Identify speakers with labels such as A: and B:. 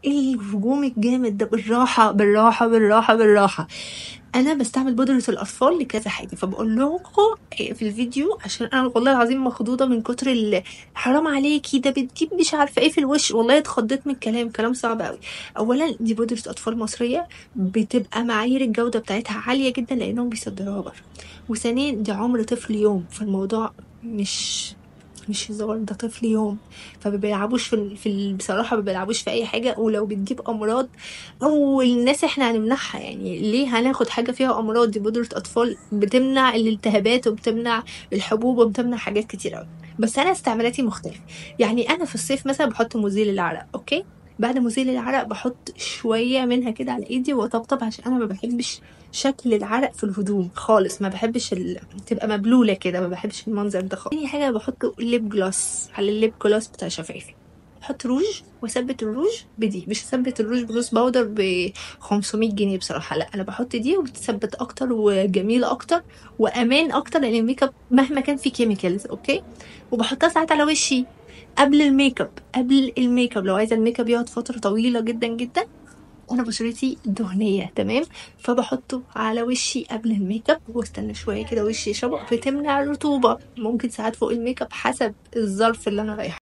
A: ايه الهجوم الجامد ده بالراحه بالراحه بالراحه بالراحه انا بستعمل بودره الاطفال لكذا حاجه فبقول لكم في الفيديو عشان انا والله العظيم مخضوضه من كتر ال- حرام عليكي ده بتجيب مش عارفه ايه في الوش والله اتخضيت من الكلام كلام صعب قوي اولا دي بودره اطفال مصريه بتبقى معايير الجوده بتاعتها عاليه جدا لانهم بيصدروها بره وثانيا دي عمر طفل يوم فالموضوع مش مش هزار ده طفل يوم فما بيلعبوش في, ال- في ال- بصراحه ما بيلعبوش في اي حاجه ولو بتجيب امراض اول الناس احنا هنمنعها يعني ليه هناخد حاجه فيها امراض دي بودره اطفال بتمنع الالتهابات وبتمنع الحبوب وبتمنع حاجات كتير قوي بس انا استعمالاتي مختلفه يعني انا في الصيف مثلا بحط مزيل العرق اوكي بعد مزيل العرق بحط شويه منها كده على ايدي واطبطب عشان انا ما بحبش شكل العرق في الهدوم خالص ما بحبش ال... تبقى مبلوله كده ما بحبش المنظر ده خالص تاني حاجه بحط ليب جلوس على الليب جلوس بتاع شفايفي بحط روج واثبت الروج بدي مش اثبت الروج بلوس باودر ب 500 جنيه بصراحه لا انا بحط دي وبتثبت اكتر وجميله اكتر وامان اكتر لان الميك اب مهما كان فيه كيميكالز اوكي وبحطها ساعات على وشي قبل الميك اب قبل الميك اب لو عايزه الميك اب يقعد فتره طويله جدا جدا انا بشرتي دهنيه تمام فبحطه على وشي قبل الميك اب واستنى شويه كده وشي يشربه بتمنع الرطوبه ممكن ساعات فوق الميك اب حسب الظرف اللي انا رايحه